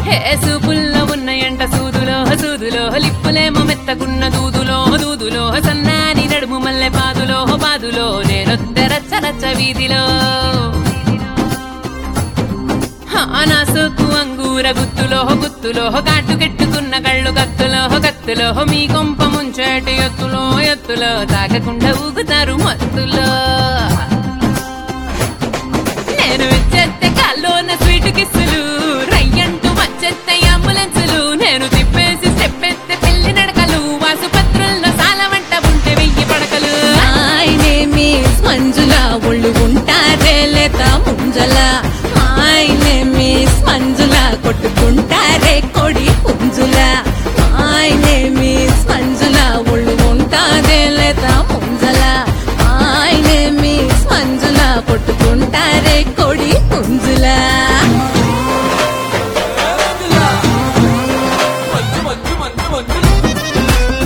హే సూపుల్లో ఉన్నాయంట సూదులో సూదులో లిప్పులేమో మెత్తకున్న దూదులో దూదులో సన్నాని నడుము మల్లె పాదులో పాదులో నేనొద్ద రచ్చ రచ్చ వీధిలో హా, నా సోకు అంగూర గుత్తులో గుత్తులో కాటు కెట్టుకున్న కళ్ళు కత్తులో కత్తులో మీ కొంప ముంచేటి ఎత్తులో ఎత్తులో తాగకుండా ఊగుతారు మత్తులో నేను ఇచ్చేస్తే కాల్లోన స్వీట్ కిస్సులు రయ్యంటూ వచ్చేస్తే అంబులెన్సులు నేను తిప్పేసి స్టెప్ ఎత్తే పెళ్లి నడకలు వాసుపత్రుల్లో సాల వంట ఉంటే వెయ్యి పడకలు మై నేమ్ ఈస్ మంజుల ఒళ్ళు ఉంటారే లేత ముంజల మై నేమ్ ఈస్ మంజుల కొట్టుకుంటారే కొడి పుంజుల మై నేమ్ ఈస్ మంజుల ఒళ్ళు ఉంటారే లేత ముంజల మై నేమ్ ఈస్ మంజుల కొట్టుకుంటారే కొడి పుంజుల మంచు మంచు మంచు మంచు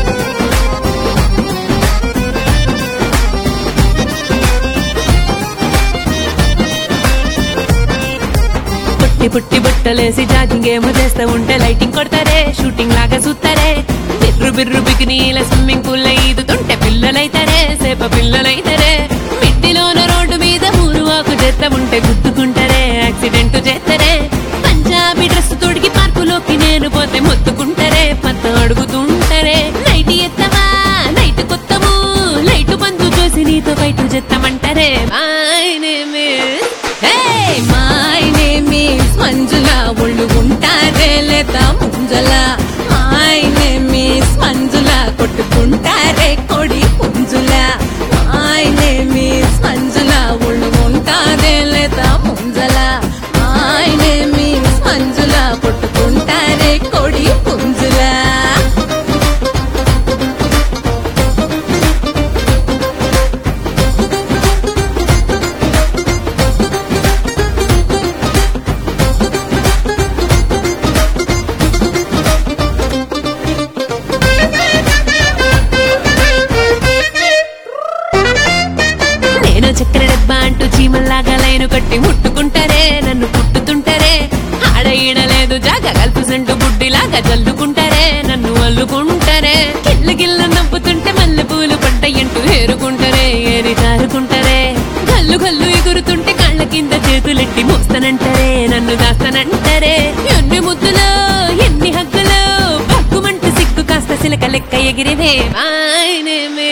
పుట్టి పుట్టి బుట్టలేసి జాగింగ్ ఏమో చేస్తూ ఉంటే లైటింగ్ కొడతారే షూటింగ్ లాగా చూస్తారే బిర్రు బిర్రు బికినీల స్విమ్మింగ్ పూల్ ఈదుతుంటే పిల్లలైతారే సేప పిల్లలైతారే మిట్టిలోన రోడ్డు మీద ఊరు వాకు చేస్తా ఉంటే గుద్దుకుంటారే యాక్సిడెంట్ చేస్తారే పంజాబీ డ్రెస్ తొడిగి పార్కులోకి నేను పోతే మొత్తుకుంటారే పత్త అడుగుతుంటారే నైట్ ఎత్తవా నైట్ కొత్తము లైట్ బంధు చూసి నీతో బయట చెత్తమంటారే my name hey my name is Manjula ఒళ్ళు ఉంటారే లేత ముంజల మై నేమ్ ఈస్ మంజుల కొట్టుకుంటారే కొడి పుంజుల మై నేమ్ ఈస్ మంజుల ఒళ్ళు ఉంటారే లేత ముంజల మై నేమ్ ఈస్ మంజుల కొట్టుకుంటారే కొడి పుంజుల నేను చక్కెర డబ్బా అంటూ చీమల్లాగా లైను కట్టి ముట్టుకుంటారే నన్ను పుట్టుతుంటారే ఆడ ఈడ లేదు జాగ కలుపు సంటు బుడ్డిలాగా జల్లుకుంటారే నన్ను అల్లుకుంటారే గిల్ల గిల్ల నవ్వుతుంటే మల్లె పూలు పడ్డాయంటూ ఏరుకుంటారే ఏరి తారుకుంటారే గల్లు గల్లు ఎగురుతుంటే కాళ్ళ కింద చేతులెట్టి మోస్తానంటారే నన్ను దాస్తానంటారే ఎన్ని ముద్దులో ఎన్ని హక్కులో పక్కుమంటూ సిగ్గు కాస్త సిలక లెక్క ఎగిరివే ఆయనేమే